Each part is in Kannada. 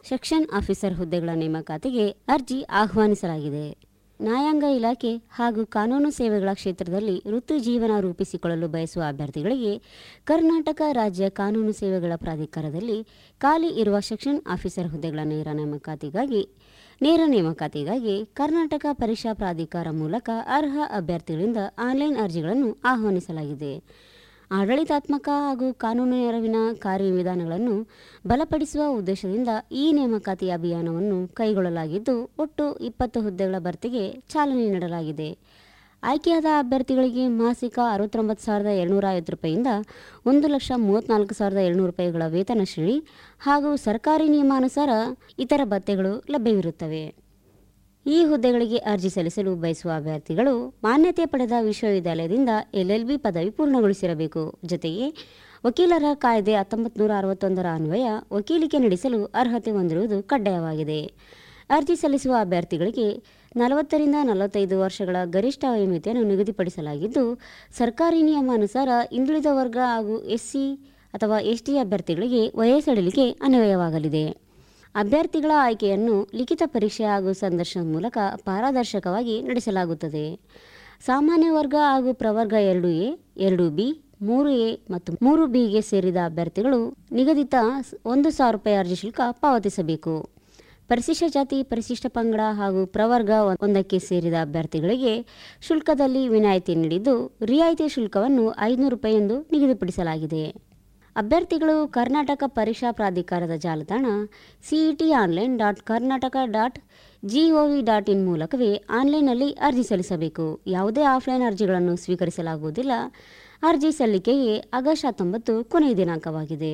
ಸೆಕ್ಷನ್ ಆಫೀಸರ್ ಹುದ್ದೆಗಳ ನೇಮಕಾತಿಗೆ ಅರ್ಜಿ ಆಹ್ವಾನಿಸಲಾಗಿದೆ ನ್ಯಾಯಾಂಗ ಇಲಾಖೆ ಹಾಗೂ ಕಾನೂನು ಸೇವೆಗಳ ಕ್ಷೇತ್ರದಲ್ಲಿ ವೃತ್ತಿ ಜೀವನ ರೂಪಿಸಿಕೊಳ್ಳಲು ಬಯಸುವ ಅಭ್ಯರ್ಥಿಗಳಿಗೆ ಕರ್ನಾಟಕ ರಾಜ್ಯ ಕಾನೂನು ಸೇವೆಗಳ ಪ್ರಾಧಿಕಾರದಲ್ಲಿ ಖಾಲಿ ಇರುವ ಸೆಕ್ಷನ್ ಆಫೀಸರ್ ಹುದ್ದೆಗಳ ನೇರ ನೇಮಕಾತಿಗಾಗಿ ನೇರ ನೇಮಕಾತಿಗಾಗಿ ಕರ್ನಾಟಕ ಪರೀಕ್ಷಾ ಪ್ರಾಧಿಕಾರ ಮೂಲಕ ಅರ್ಹ ಅಭ್ಯರ್ಥಿಗಳಿಂದ ಆನ್ಲೈನ್ ಅರ್ಜಿಗಳನ್ನು ಆಹ್ವಾನಿಸಲಾಗಿದೆ ಆಡಳಿತಾತ್ಮಕ ಹಾಗೂ ಕಾನೂನು ನೆರವಿನ ಕಾರ್ಯವಿಧಾನಗಳನ್ನು ಬಲಪಡಿಸುವ ಉದ್ದೇಶದಿಂದ ಈ ನೇಮಕಾತಿ ಅಭಿಯಾನವನ್ನು ಕೈಗೊಳ್ಳಲಾಗಿದ್ದು ಒಟ್ಟು ಇಪ್ಪತ್ತು ಹುದ್ದೆಗಳ ಭರ್ತಿಗೆ ಚಾಲನೆ ನೀಡಲಾಗಿದೆ ಆಯ್ಕೆಯಾದ ಅಭ್ಯರ್ಥಿಗಳಿಗೆ ಮಾಸಿಕ ಅರವತ್ತೊಂಬತ್ತು ಸಾವಿರದ ಎರಡುನೂರ ಐವತ್ತು ರೂಪಾಯಿಯಿಂದ ಒಂದು ಲಕ್ಷ ಮೂವತ್ತ್ನಾಲ್ಕು ಸಾವಿರದ ಏಳ್ನೂರು ರೂಪಾಯಿಗಳ ವೇತನ ಶ್ರೇಣಿ ಹಾಗೂ ಸರ್ಕಾರಿ ನಿಯಮಾನುಸಾರ ಇತರ ಭತ್ಯೆಗಳು ಲಭ್ಯವಿರುತ್ತವೆ ಈ ಹುದ್ದೆಗಳಿಗೆ ಅರ್ಜಿ ಸಲ್ಲಿಸಲು ಬಯಸುವ ಅಭ್ಯರ್ಥಿಗಳು ಮಾನ್ಯತೆ ಪಡೆದ ವಿಶ್ವವಿದ್ಯಾಲಯದಿಂದ ಎಲ್ಎಲ್ಬಿ ಪದವಿ ಪೂರ್ಣಗೊಳಿಸಿರಬೇಕು ಜೊತೆಗೆ ವಕೀಲರ ಕಾಯ್ದೆ ಹತ್ತೊಂಬತ್ತು ನೂರ ಅರವತ್ತೊಂದರ ಅನ್ವಯ ವಕೀಲಿಕೆ ನಡೆಸಲು ಅರ್ಹತೆ ಹೊಂದಿರುವುದು ಕಡ್ಡಾಯವಾಗಿದೆ ಅರ್ಜಿ ಸಲ್ಲಿಸುವ ಅಭ್ಯರ್ಥಿಗಳಿಗೆ ನಲವತ್ತರಿಂದ ನಲವತ್ತೈದು ವರ್ಷಗಳ ಗರಿಷ್ಠ ವಯೋಮಿತಿಯನ್ನು ನಿಗದಿಪಡಿಸಲಾಗಿದ್ದು ಸರ್ಕಾರಿ ನಿಯಮಾನುಸಾರ ಹಿಂದುಳಿದ ವರ್ಗ ಹಾಗೂ ಎಸ್ಸಿ ಅಥವಾ ಎಸ್ಟಿ ಅಭ್ಯರ್ಥಿಗಳಿಗೆ ವಯಸ್ಸಡಿಲಿಕೆ ಅನ್ವಯವಾಗಲಿದೆ ಅಭ್ಯರ್ಥಿಗಳ ಆಯ್ಕೆಯನ್ನು ಲಿಖಿತ ಪರೀಕ್ಷೆ ಹಾಗೂ ಸಂದರ್ಶನದ ಮೂಲಕ ಪಾರದರ್ಶಕವಾಗಿ ನಡೆಸಲಾಗುತ್ತದೆ ಸಾಮಾನ್ಯ ವರ್ಗ ಹಾಗೂ ಪ್ರವರ್ಗ ಎರಡು ಎ ಎರಡು ಬಿ ಮೂರು ಎ ಮತ್ತು ಮೂರು ಬಿಗೆ ಸೇರಿದ ಅಭ್ಯರ್ಥಿಗಳು ನಿಗದಿತ ಒಂದು ಸಾವಿರ ರೂಪಾಯಿ ಅರ್ಜಿ ಶುಲ್ಕ ಪಾವತಿಸಬೇಕು ಪರಿಶಿಷ್ಟ ಜಾತಿ ಪರಿಶಿಷ್ಟ ಪಂಗಡ ಹಾಗೂ ಪ್ರವರ್ಗ ಒಂದಕ್ಕೆ ಸೇರಿದ ಅಭ್ಯರ್ಥಿಗಳಿಗೆ ಶುಲ್ಕದಲ್ಲಿ ವಿನಾಯಿತಿ ನೀಡಿದ್ದು ರಿಯಾಯಿತಿ ಶುಲ್ಕವನ್ನು ಐದುನೂರು ರೂಪಾಯಿ ಎಂದು ನಿಗದಿಪಡಿಸಲಾಗಿದೆ ಅಭ್ಯರ್ಥಿಗಳು ಕರ್ನಾಟಕ ಪರೀಕ್ಷಾ ಪ್ರಾಧಿಕಾರದ ಜಾಲತಾಣ CET online dot Karnataka dot GOV dot in ಮೂಲಕವೇ ಆನ್ಲೈನ್ನಲ್ಲಿ ಅರ್ಜಿ ಸಲ್ಲಿಸಬೇಕು ಯಾವುದೇ ಆಫ್ಲೈನ್ ಅರ್ಜಿಗಳನ್ನು ಸ್ವೀಕರಿಸಲಾಗುವುದಿಲ್ಲ ಅರ್ಜಿ ಸಲ್ಲಿಕೆಗೆ ಆಗಸ್ಟ್ ಹತ್ತೊಂಬತ್ತು ಕೊನೆಯ ದಿನಾಂಕವಾಗಿದೆ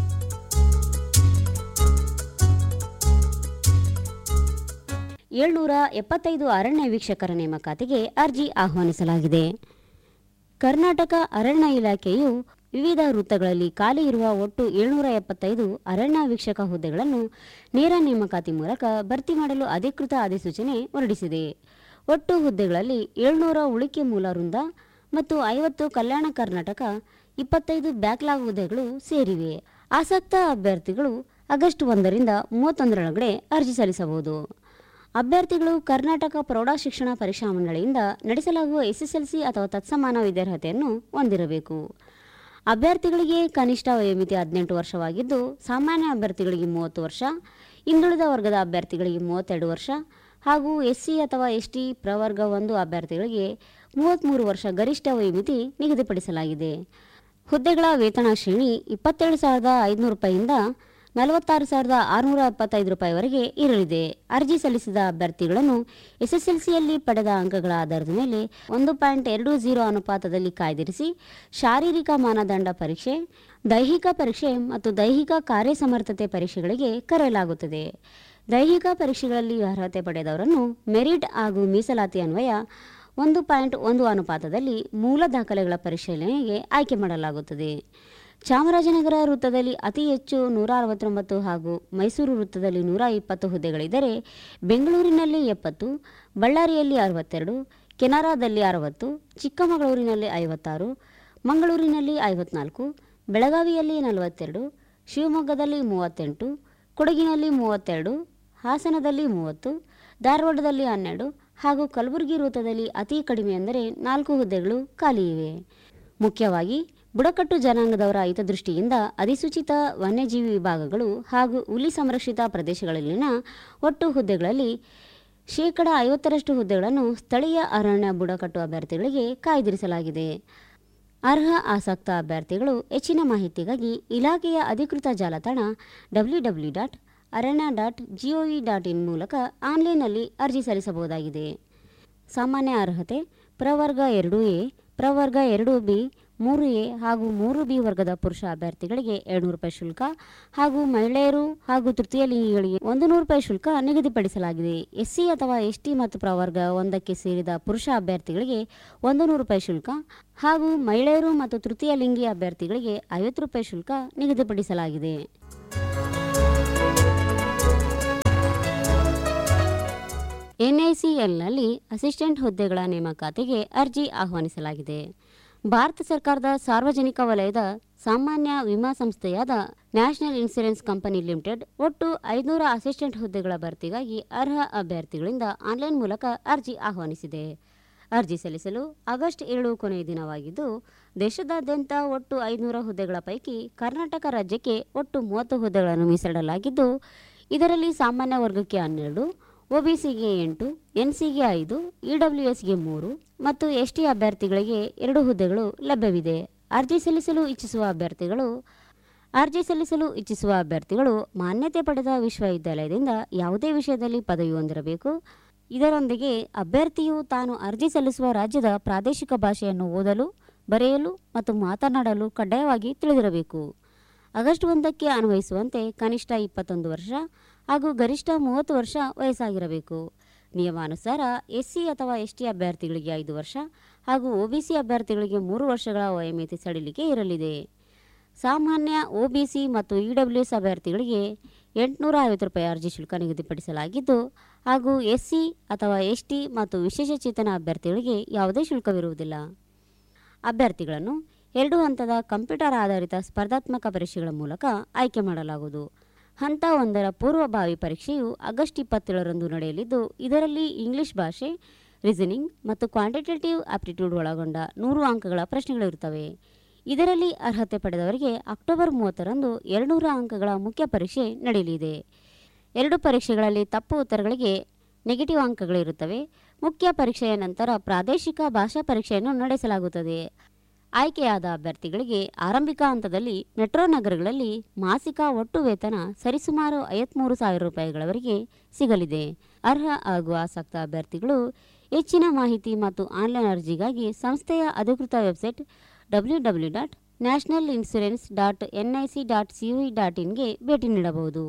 ಏಳ್ನೂರ ಎಪ್ಪತ್ತೈದು ಅರಣ್ಯ ವೀಕ್ಷಕರ ನೇಮಕಾತಿಗೆ ಅರ್ಜಿ ಆಹ್ವಾನಿಸಲಾಗಿದೆ ಕರ್ನಾಟಕ ಅರಣ್ಯ ಇಲಾಖೆಯು ವಿವಿಧ ವೃತ್ತಗಳಲ್ಲಿ ಖಾಲಿ ಇರುವ ಒಟ್ಟು ಏಳ್ನೂರ ಎಪ್ಪತ್ತೈದು ಅರಣ್ಯ ವೀಕ್ಷಕ ಹುದ್ದೆಗಳನ್ನು ನೇರ ನೇಮಕಾತಿ ಮೂಲಕ ಭರ್ತಿ ಮಾಡಲು ಅಧಿಕೃತ ಅಧಿಸೂಚನೆ ಹೊರಡಿಸಿದೆ ಒಟ್ಟು ಹುದ್ದೆಗಳಲ್ಲಿ ಏಳ್ನೂರ ಉಳಿಕೆ ಮೂಲ ವೃಂದ ಮತ್ತು ಐವತ್ತು ಕಲ್ಯಾಣ ಕರ್ನಾಟಕ ಇಪ್ಪತ್ತೈದು ಬ್ಯಾಕ್ಲಾಗ್ ಹುದ್ದೆಗಳು ಸೇರಿವೆ ಆಸಕ್ತ ಅಭ್ಯರ್ಥಿಗಳು ಆಗಸ್ಟ್ ಒಂದರಿಂದ ಮೂವತ್ತೊಂದರೊಳಗಡೆ ಅರ್ಜಿ ಸಲ್ಲಿಸಬಹುದು ಅಭ್ಯರ್ಥಿಗಳು ಕರ್ನಾಟಕ ಪ್ರೌಢಶಿಕ್ಷಣ ಪರೀಕ್ಷಾ ಮಂಡಳಿಯಿಂದ ನಡೆಸಲಾಗುವ ಎಸ್ಎಸ್ಎಲ್ಸಿ ಅಥವಾ ತತ್ಸಮಾನ ವಿದ್ಯಾರ್ಹತೆಯನ್ನು ಹೊಂದಿರಬೇಕು ಅಭ್ಯರ್ಥಿಗಳಿಗೆ ಕನಿಷ್ಠ ವಯೋಮಿತಿ ಹದಿನೆಂಟು ವರ್ಷವಾಗಿದ್ದು ಸಾಮಾನ್ಯ ಅಭ್ಯರ್ಥಿಗಳಿಗೆ ಮೂವತ್ತು ವರ್ಷ ಹಿಂದುಳಿದ ವರ್ಗದ ಅಭ್ಯರ್ಥಿಗಳಿಗೆ ಮೂವತ್ತೆರಡು ವರ್ಷ ಹಾಗೂ ಎಸ್ಸಿ ಅಥವಾ ಎಸ್ಟಿ ಪ್ರವರ್ಗ ಒಂದು ಅಭ್ಯರ್ಥಿಗಳಿಗೆ ಮೂವತ್ತ್ಮೂರು ವರ್ಷ ಗರಿಷ್ಠ ವಯೋಮಿತಿ ನಿಗದಿಪಡಿಸಲಾಗಿದೆ ಹುದ್ದೆಗಳ ವೇತನ ಶ್ರೇಣಿ ಇಪ್ಪತ್ತೇಳು ಸಾವಿರದ ಐದುನೂರು ರೂಪಾಯಿಯಿಂದ ನಲವತ್ತಾರು ಸಾವಿರದ ಆರುನೂರ ಎಪ್ಪತ್ತೈದು ರೂಪಾಯಿವರೆಗೆ ಇರಲಿದೆ ಅರ್ಜಿ ಸಲ್ಲಿಸಿದ ಅಭ್ಯರ್ಥಿಗಳನ್ನು ಎಸ್ಎಸ್ಎಲ್ಸಿಯಲ್ಲಿ ಪಡೆದ ಅಂಕಗಳ ಆಧಾರದ ಮೇಲೆ ಒಂದು ಪಾಯಿಂಟ್ ಎರಡು ಝೀರೋ ಅನುಪಾತದಲ್ಲಿ ಕಾಯ್ದಿರಿಸಿ ಶಾರೀರಿಕ ಮಾನದಂಡ ಪರೀಕ್ಷೆ ದೈಹಿಕ ಪರೀಕ್ಷೆ ಮತ್ತು ದೈಹಿಕ ಕಾರ್ಯಸಮರ್ಥತೆ ಪರೀಕ್ಷೆಗಳಿಗೆ ಕರೆಯಲಾಗುತ್ತದೆ ದೈಹಿಕ ಪರೀಕ್ಷೆಗಳಲ್ಲಿ ಅರ್ಹತೆ ಪಡೆದವರನ್ನು ಮೆರಿಟ್ ಹಾಗೂ ಮೀಸಲಾತಿ ಅನ್ವಯ ಒಂದು ಪಾಯಿಂಟ್ ಒಂದು ಅನುಪಾತದಲ್ಲಿ ಮೂಲ ದಾಖಲೆಗಳ ಪರಿಶೀಲನೆಗೆ ಆಯ್ಕೆ ಮಾಡಲಾಗುತ್ತದೆ ಚಾಮರಾಜನಗರ ವೃತ್ತದಲ್ಲಿ ಅತಿ ಹೆಚ್ಚು ನೂರ ಅರವತ್ತೊಂಬತ್ತು ಹಾಗೂ ಮೈಸೂರು ವೃತ್ತದಲ್ಲಿ ನೂರ ಇಪ್ಪತ್ತು ಹುದ್ದೆಗಳಿದ್ದರೆ ಬೆಂಗಳೂರಿನಲ್ಲಿ ಎಪ್ಪತ್ತು ಬಳ್ಳಾರಿಯಲ್ಲಿ ಅರವತ್ತೆರಡು ಕೆನರಾದಲ್ಲಿ ಅರವತ್ತು ಚಿಕ್ಕಮಗಳೂರಿನಲ್ಲಿ ಐವತ್ತಾರು ಮಂಗಳೂರಿನಲ್ಲಿ ಐವತ್ನಾಲ್ಕು ಬೆಳಗಾವಿಯಲ್ಲಿ ನಲವತ್ತೆರಡು ಶಿವಮೊಗ್ಗದಲ್ಲಿ ಮೂವತ್ತೆಂಟು ಕೊಡಗಿನಲ್ಲಿ ಮೂವತ್ತೆರಡು ಹಾಸನದಲ್ಲಿ ಮೂವತ್ತು ಧಾರವಾಡದಲ್ಲಿ ಹನ್ನೆರಡು ಹಾಗೂ ಕಲಬುರಗಿ ವೃತ್ತದಲ್ಲಿ ಅತಿ ಕಡಿಮೆ ಅಂದರೆ ನಾಲ್ಕು ಹುದ್ದೆಗಳು ಖಾಲಿ ಇವೆ ಮುಖ್ಯವಾಗಿ ಬುಡಕಟ್ಟು ಜನಾಂಗದವರ ಹಿತದೃಷ್ಟಿಯಿಂದ ಅಧಿಸೂಚಿತ ವನ್ಯಜೀವಿ ವಿಭಾಗಗಳು ಹಾಗೂ ಹುಲಿ ಸಂರಕ್ಷಿತ ಪ್ರದೇಶಗಳಲ್ಲಿನ ಒಟ್ಟು ಹುದ್ದೆಗಳಲ್ಲಿ ಶೇಕಡ ಐವತ್ತರಷ್ಟು ಹುದ್ದೆಗಳನ್ನು ಸ್ಥಳೀಯ ಅರಣ್ಯ ಬುಡಕಟ್ಟು ಅಭ್ಯರ್ಥಿಗಳಿಗೆ ಕಾಯ್ದಿರಿಸಲಾಗಿದೆ ಅರ್ಹ ಆಸಕ್ತ ಅಭ್ಯರ್ಥಿಗಳು ಹೆಚ್ಚಿನ ಮಾಹಿತಿಗಾಗಿ ಇಲಾಖೆಯ ಅಧಿಕೃತ ಜಾಲತಾಣ W W dot Aranya dot GOV dot in ಮೂಲಕ ಆನ್ಲೈನ್ನಲ್ಲಿ ಅರ್ಜಿ ಸಲ್ಲಿಸಬಹುದಾಗಿದೆ ಸಾಮಾನ್ಯ ಅರ್ಹತೆ ಪ್ರವರ್ಗ ಎರಡು ಎ ಪ್ರವರ್ಗ ಎರಡು ಬಿ ಮೂರು ಎ ಹಾಗೂ ಮೂರು ಬಿ ವರ್ಗದ ಪುರುಷ ಅಭ್ಯರ್ಥಿಗಳಿಗೆ ಎರಡುನೂರು ರೂಪಾಯಿ ಶುಲ್ಕ ಹಾಗೂ ಮಹಿಳೆಯರು ಹಾಗೂ ತೃತೀಯ ಲಿಂಗಿಗಳಿಗೆ ಒಂದು ನೂರು ರೂಪಾಯಿ ಶುಲ್ಕ ನಿಗದಿಪಡಿಸಲಾಗಿದೆ ಎಸ್ಸಿ ಅಥವಾ ಎಸ್ಟಿ ಮತ್ತು ಪ್ರವರ್ಗ ಒಂದಕ್ಕೆ ಸೇರಿದ ಪುರುಷ ಅಭ್ಯರ್ಥಿಗಳಿಗೆ ಒಂದು ನೂರು ರೂಪಾಯಿ ಶುಲ್ಕ ಹಾಗೂ ಮಹಿಳೆಯರು ಮತ್ತು ತೃತೀಯ ಲಿಂಗಿ ಅಭ್ಯರ್ಥಿಗಳಿಗೆ ಐವತ್ತು ರೂಪಾಯಿ ಶುಲ್ಕ ನಿಗದಿಪಡಿಸಲಾಗಿದೆ ಎನ್ಐಸಿಎಲ್ನಲ್ಲಿ ಅಸಿಸ್ಟೆಂಟ್ ಹುದ್ದೆಗಳ ನೇಮಕಾತಿಗೆ ಅರ್ಜಿ ಆಹ್ವಾನಿಸಲಾಗಿದೆ ಭಾರತ ಸರ್ಕಾರದ ಸಾರ್ವಜನಿಕ ವಲಯದ ಸಾಮಾನ್ಯ ವಿಮಾ ಸಂಸ್ಥೆಯಾದ ನ್ಯಾಷನಲ್ ಇನ್ಶೂರೆನ್ಸ್ ಕಂಪನಿ ಲಿಮಿಟೆಡ್ ಒಟ್ಟು ಐನೂರ ಅಸಿಸ್ಟೆಂಟ್ ಹುದ್ದೆಗಳ ಭರ್ತಿಗಾಗಿ ಅರ್ಹ ಅಭ್ಯರ್ಥಿಗಳಿಂದ ಆನ್ಲೈನ್ ಮೂಲಕ ಅರ್ಜಿ ಆಹ್ವಾನಿಸಿದೆ ಅರ್ಜಿ ಸಲ್ಲಿಸಲು ಆಗಸ್ಟ್ ಏಳು ಕೊನೆಯ ದಿನವಾಗಿದ್ದು ದೇಶದಾದ್ಯಂತ ಒಟ್ಟು ಐನೂರ ಹುದ್ದೆಗಳ ಪೈಕಿ ಕರ್ನಾಟಕ ರಾಜ್ಯಕ್ಕೆ ಒಟ್ಟು ಮೂವತ್ತು ಹುದ್ದೆಗಳನ್ನು ಮೀಸಲಿಡಲಾಗಿದ್ದು ಇದರಲ್ಲಿ ಸಾಮಾನ್ಯ ವರ್ಗಕ್ಕೆ ಹನ್ನೆರಡು ಒಬಿಸಿಗೆ ಎಂಟು ಎನ್ಸಿಗೆ ಐದು ಇಡಬ್ಲ್ಯೂಎಸ್ಗೆ ಮೂರು ಮತ್ತು ಎಸ್ಟಿ ಅಭ್ಯರ್ಥಿಗಳಿಗೆ ಎರಡು ಹುದ್ದೆಗಳು ಲಭ್ಯವಿದೆ ಅರ್ಜಿ ಸಲ್ಲಿಸಲು ಇಚ್ಛಿಸುವ ಅಭ್ಯರ್ಥಿಗಳು ಅರ್ಜಿ ಸಲ್ಲಿಸಲು ಇಚ್ಛಿಸುವ ಅಭ್ಯರ್ಥಿಗಳು ಮಾನ್ಯತೆ ಪಡೆದ ವಿಶ್ವವಿದ್ಯಾಲಯದಿಂದ ಯಾವುದೇ ವಿಷಯದಲ್ಲಿ ಪದವಿ ಹೊಂದಿರಬೇಕು ಇದರೊಂದಿಗೆ ಅಭ್ಯರ್ಥಿಯು ತಾನು ಅರ್ಜಿ ಸಲ್ಲಿಸುವ ರಾಜ್ಯದ ಪ್ರಾದೇಶಿಕ ಭಾಷೆಯನ್ನು ಓದಲು ಬರೆಯಲು ಮತ್ತು ಮಾತನಾಡಲು ಕಡ್ಡಾಯವಾಗಿ ತಿಳಿದಿರಬೇಕು ಆಗಸ್ಟ್ ಒಂದಕ್ಕೆ ಅನ್ವಯಿಸುವಂತೆ ಕನಿಷ್ಠ ಇಪ್ಪತ್ತೊಂದು ವರ್ಷ ಹಾಗೂ ಗರಿಷ್ಠ ಮೂವತ್ತು ವರ್ಷ ವಯಸ್ಸಾಗಿರಬೇಕು ನಿಯಮಾನುಸಾರ ಎಸ್ಸಿ ಅಥವಾ ಎಸ್ಟಿ ಅಭ್ಯರ್ಥಿಗಳಿಗೆ ಐದು ವರ್ಷ ಹಾಗೂ ಒಬಿಸಿ ಅಭ್ಯರ್ಥಿಗಳಿಗೆ ಮೂರು ವರ್ಷಗಳ ವಯೋಮಿತಿ ಸಡಿಲಿಕೆ ಇರಲಿದೆ ಸಾಮಾನ್ಯ ಒಬಿಸಿ ಮತ್ತು ಇಡಬ್ಲ್ಯೂಎಸ್ ಅಭ್ಯರ್ಥಿಗಳಿಗೆ ಎಂಟುನೂರ ಐವತ್ತು ರೂಪಾಯಿ ಅರ್ಜಿ ಶುಲ್ಕ ನಿಗದಿಪಡಿಸಲಾಗಿದ್ದು ಹಾಗೂ ಎಸ್ಸಿ ಅಥವಾ ಎಸ್ಟಿ ಮತ್ತು ವಿಶೇಷಚೇತನ ಅಭ್ಯರ್ಥಿಗಳಿಗೆ ಯಾವುದೇ ಶುಲ್ಕವಿರುವುದಿಲ್ಲ ಅಭ್ಯರ್ಥಿಗಳನ್ನು ಎರಡು ಹಂತದ ಕಂಪ್ಯೂಟರ್ ಆಧಾರಿತ ಸ್ಪರ್ಧಾತ್ಮಕ ಪರೀಕ್ಷೆಗಳ ಮೂಲಕ ಆಯ್ಕೆ ಮಾಡಲಾಗುವುದು ಹಂತ ಒಂದರ ಪೂರ್ವಭಾವಿ ಪರೀಕ್ಷೆಯು ಆಗಸ್ಟ್ ಇಪ್ಪತ್ತೇಳರಂದು ನಡೆಯಲಿದ್ದು ಇದರಲ್ಲಿ ಇಂಗ್ಲಿಷ್ ಭಾಷೆ ರೀಸನಿಂಗ್ ಮತ್ತು ಕ್ವಾಂಟಿಟೇಟಿವ್ ಆಪ್ಟಿಟ್ಯೂಡ್ ಒಳಗೊಂಡ ನೂರು ಅಂಕಗಳ ಪ್ರಶ್ನೆಗಳಿರುತ್ತವೆ ಇದರಲ್ಲಿ ಅರ್ಹತೆ ಪಡೆದವರಿಗೆ ಅಕ್ಟೋಬರ್ ಮೂವತ್ತರಂದು ಎರಡುನೂರ ಅಂಕಗಳ ಮುಖ್ಯ ಪರೀಕ್ಷೆ ನಡೆಯಲಿದೆ ಎರಡು ಪರೀಕ್ಷೆಗಳಲ್ಲಿ ತಪ್ಪು ಉತ್ತರಗಳಿಗೆ ನೆಗೆಟಿವ್ ಅಂಕಗಳಿರುತ್ತವೆ ಮುಖ್ಯ ಪರೀಕ್ಷೆಯ ನಂತರ ಪ್ರಾದೇಶಿಕ ಭಾಷಾ ಪರೀಕ್ಷೆಯನ್ನು ನಡೆಸಲಾಗುತ್ತದೆ ಆಯ್ಕೆಯಾದ ಅಭ್ಯರ್ಥಿಗಳಿಗೆ ಆರಂಭಿಕ ಹಂತದಲ್ಲಿ ಮೆಟ್ರೋ ನಗರಗಳಲ್ಲಿ ಮಾಸಿಕ ಒಟ್ಟು ವೇತನ ಸರಿಸುಮಾರು ಐವತ್ಮೂರು ಸಾವಿರ ರೂಪಾಯಿಗಳವರೆಗೆ ಸಿಗಲಿದೆ ಅರ್ಹ ಹಾಗೂ ಆಸಕ್ತ ಅಭ್ಯರ್ಥಿಗಳು ಹೆಚ್ಚಿನ ಮಾಹಿತಿ ಮತ್ತು ಆನ್ಲೈನ್ ಅರ್ಜಿಗಾಗಿ ಸಂಸ್ಥೆಯ ಅಧಿಕೃತ website W W dot national insurance dot NIC dot COE dot ಇನ್ಗೆ ಭೇಟಿ ನೀಡಬಹುದು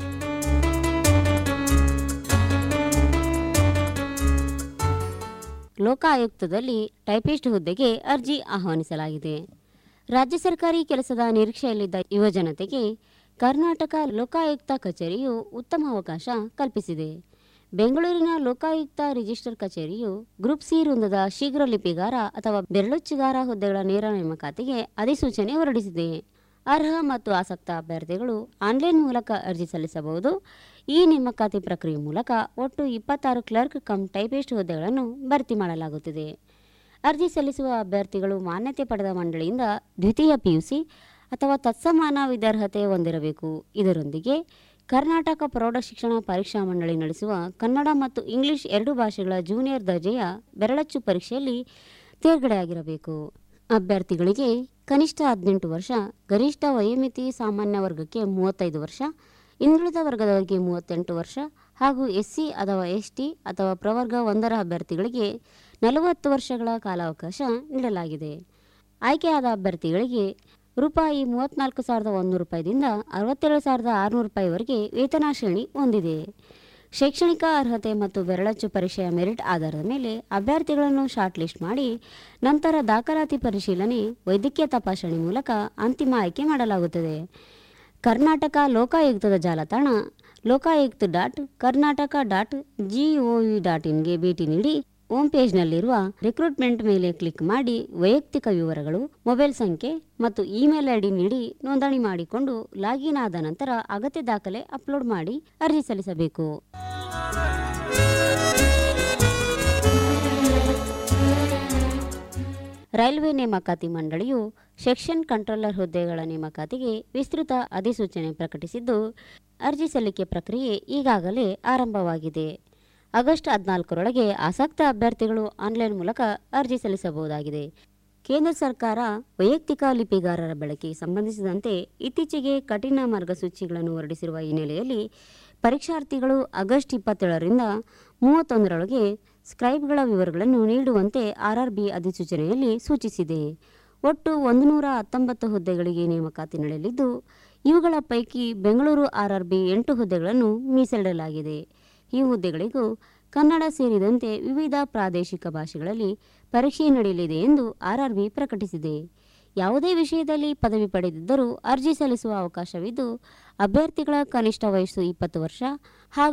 ಲೋಕಾಯುಕ್ತದಲ್ಲಿ ಟೈಪಿಸ್ಟ್ ಹುದ್ದೆಗೆ ಅರ್ಜಿ ಆಹ್ವಾನಿಸಲಾಗಿದೆ ರಾಜ್ಯ ಸರ್ಕಾರಿ ಕೆಲಸದ ನಿರೀಕ್ಷೆಯಲ್ಲಿದ್ದ ಯುವಜನತೆಗೆ ಕರ್ನಾಟಕ ಲೋಕಾಯುಕ್ತ ಕಚೇರಿಯು ಉತ್ತಮ ಅವಕಾಶ ಕಲ್ಪಿಸಿದೆ ಬೆಂಗಳೂರಿನ ಲೋಕಾಯುಕ್ತ ರಿಜಿಸ್ಟರ್ ಕಚೇರಿಯು ಗ್ರೂಪ್ ಸಿ ವೃಂದದ ಶೀಘ್ರ ಲಿಪಿಗಾರ ಅಥವಾ ಬೆರಳುಚ್ಚಿಗಾರ ಹುದ್ದೆಗಳ ನೇರ ನೇಮಕಾತಿಗೆ ಅಧಿಸೂಚನೆ ಹೊರಡಿಸಿದೆ ಅರ್ಹ ಮತ್ತು ಆಸಕ್ತ ಅಭ್ಯರ್ಥಿಗಳು ಆನ್ಲೈನ್ ಮೂಲಕ ಅರ್ಜಿ ಸಲ್ಲಿಸಬಹುದು ಈ ನೇಮಕಾತಿ ಪ್ರಕ್ರಿಯೆ ಮೂಲಕ ಒಟ್ಟು ಇಪ್ಪತ್ತಾರು ಕ್ಲರ್ಕ್ ಕಮ್ ಟೈಪಿಸ್ಟ್ ಹುದ್ದೆಗಳನ್ನು ಭರ್ತಿ ಮಾಡಲಾಗುತ್ತಿದೆ ಅರ್ಜಿ ಸಲ್ಲಿಸುವ ಅಭ್ಯರ್ಥಿಗಳು ಮಾನ್ಯತೆ ಪಡೆದ ಮಂಡಳಿಯಿಂದ ದ್ವಿತೀಯ ಪಿಯುಸಿ ಅಥವಾ ತತ್ಸಮಾನ ವಿದ್ಯಾರ್ಹತೆ ಹೊಂದಿರಬೇಕು ಇದರೊಂದಿಗೆ ಕರ್ನಾಟಕ ಪ್ರೌಢಶಿಕ್ಷಣ ಪರೀಕ್ಷಾ ಮಂಡಳಿ ನಡೆಸುವ ಕನ್ನಡ ಮತ್ತು ಇಂಗ್ಲಿಷ್ ಎರಡು ಭಾಷೆಗಳ ಜೂನಿಯರ್ ದರ್ಜೆಯ ಬೆರಳಚ್ಚು ಪರೀಕ್ಷೆಯಲ್ಲಿ ತೇರ್ಗಡೆಯಾಗಿರಬೇಕು ಅಭ್ಯರ್ಥಿಗಳಿಗೆ ಕನಿಷ್ಠ ಹದಿನೆಂಟು ವರ್ಷ ಗರಿಷ್ಠ ವಯೋಮಿತಿ ಸಾಮಾನ್ಯ ವರ್ಗಕ್ಕೆ ಮೂವತ್ತೈದು ವರ್ಷ ಹಿಂದುಳಿದ ವರ್ಗದವರಿಗೆ ಮೂವತ್ತೆಂಟು ವರ್ಷ ಹಾಗೂ ಎಸ್ಸಿ ಅಥವಾ ಎಸ್ಟಿ ಅಥವಾ ಪ್ರವರ್ಗ ಒಂದರ ಅಭ್ಯರ್ಥಿಗಳಿಗೆ ನಲವತ್ತು ವರ್ಷಗಳ ಕಾಲಾವಕಾಶ ನೀಡಲಾಗಿದೆ ಆಯ್ಕೆಯಾದ ಅಭ್ಯರ್ಥಿಗಳಿಗೆ ರೂಪಾಯಿ ಮೂವತ್ತ್ನಾಲ್ಕು ಸಾವಿರದ ಒಂದೂರು ರೂಪಾಯಿದಿಂದ ಅರವತ್ತೇಳು ಸಾವಿರದ ಆರುನೂರು ರೂಪಾಯಿವರೆಗೆ ವೇತನ ಶ್ರೇಣಿ ಹೊಂದಿದೆ ಶೈಕ್ಷಣಿಕ ಅರ್ಹತೆ ಮತ್ತು ಬೆರಳಚ್ಚು ಪರೀಕ್ಷೆಯ ಮೆರಿಟ್ ಆಧಾರದ ಮೇಲೆ ಅಭ್ಯರ್ಥಿಗಳನ್ನು ಶಾರ್ಟ್ ಲಿಸ್ಟ್ ಮಾಡಿ ನಂತರ ದಾಖಲಾತಿ ಪರಿಶೀಲನೆ ವೈದ್ಯಕೀಯ ತಪಾಸಣೆ ಮೂಲಕ ಅಂತಿಮ ಆಯ್ಕೆ ಮಾಡಲಾಗುತ್ತದೆ ಕರ್ನಾಟಕ ಲೋಕಾಯುಕ್ತದ ಜಾಲತಾಣ Lokayukta dot Karnataka dot GOV dot ಇನ್ಗೆ ಭೇಟಿ ನೀಡಿ ಹೋಮ್ ಪೇಜ್ನಲ್ಲಿರುವ ರಿಕ್ರೂಟ್ಮೆಂಟ್ ಮೇಲೆ ಕ್ಲಿಕ್ ಮಾಡಿ ವೈಯಕ್ತಿಕ ವಿವರಗಳು ಮೊಬೈಲ್ ಸಂಖ್ಯೆ ಮತ್ತು ಇಮೇಲ್ ಐ ಡಿ ನೀಡಿ ನೋಂದಣಿ ಮಾಡಿಕೊಂಡು ಲಾಗಿನ್ ಆದ ನಂತರ ಅಗತ್ಯ ದಾಖಲೆ ಅಪ್ಲೋಡ್ ಮಾಡಿ ಅರ್ಜಿ ಸಲ್ಲಿಸಬೇಕು ರೈಲ್ವೆ ನೇಮಕಾತಿ ಮಂಡಳಿಯು ಸೆಕ್ಷನ್ ಕಂಟ್ರೋಲರ್ ಹುದ್ದೆಗಳ ನೇಮಕಾತಿಗೆ ವಿಸ್ತೃತ ಅಧಿಸೂಚನೆ ಪ್ರಕಟಿಸಿದ್ದು ಅರ್ಜಿ ಸಲ್ಲಿಕೆ ಪ್ರಕ್ರಿಯೆ ಈಗಾಗಲೇ ಆರಂಭವಾಗಿದೆ ಆಗಸ್ಟ್ ಹದಿನಾಲ್ಕರೊಳಗೆ ಆಸಕ್ತ ಅಭ್ಯರ್ಥಿಗಳು ಆನ್ಲೈನ್ ಮೂಲಕ ಅರ್ಜಿ ಸಲ್ಲಿಸಬಹುದಾಗಿದೆ ಕೇಂದ್ರ ಸರ್ಕಾರ ವೈಯಕ್ತಿಕ ಲಿಪಿಗಾರರ ಬಳಕೆಗೆ ಸಂಬಂಧಿಸಿದಂತೆ ಇತ್ತೀಚೆಗೆ ಕಠಿಣ ಮಾರ್ಗಸೂಚಿಗಳನ್ನು ಹೊರಡಿಸಿರುವ ಹಿನ್ನೆಲೆಯಲ್ಲಿ ಪರೀಕ್ಷಾರ್ಥಿಗಳು ಆಗಸ್ಟ್ ಇಪ್ಪತ್ತೇಳರಿಂದ ಮೂವತ್ತೊಂದರೊಳಗೆ ಸ್ಕ್ರೈಬ್ಗಳ ವಿವರಗಳನ್ನು ನೀಡುವಂತೆ ಆರ್ಆರ್ಬಿ ಅಧಿಸೂಚನೆಯಲ್ಲಿ ಸೂಚಿಸಿದೆ ಒಟ್ಟು ಒಂದು ನೂರ ಹತ್ತೊಂಬತ್ತು ಹುದ್ದೆಗಳಿಗೆ ನೇಮಕಾತಿ ನಡೆಯಲಿದ್ದು ಇವುಗಳ ಪೈಕಿ ಬೆಂಗಳೂರು ಆರ್ಆರ್ಬಿ ಎಂಟು ಹುದ್ದೆಗಳನ್ನು ಮೀಸಲಿಡಲಾಗಿದೆ ಈ ಹುದ್ದೆಗಳಿಗೂ ಕನ್ನಡ ಸೇರಿದಂತೆ ವಿವಿಧ ಪ್ರಾದೇಶಿಕ ಭಾಷೆಗಳಲ್ಲಿ ಪರೀಕ್ಷೆ ನಡೆಯಲಿದೆ ಎಂದು ಆರ್ಆರ್ಬಿ ಪ್ರಕಟಿಸಿದೆ ಯಾವುದೇ ವಿಷಯದಲ್ಲಿ ಪದವಿ ಪಡೆದಿದ್ದರೂ ಅರ್ಜಿ ಸಲ್ಲಿಸುವ ಅವಕಾಶವಿದ್ದು ಅಭ್ಯರ್ಥಿಗಳ ಕನಿಷ್ಠ ವಯಸ್ಸು ಇಪ್ಪತ್ತು ವರ್ಷ ಹಾಗೂ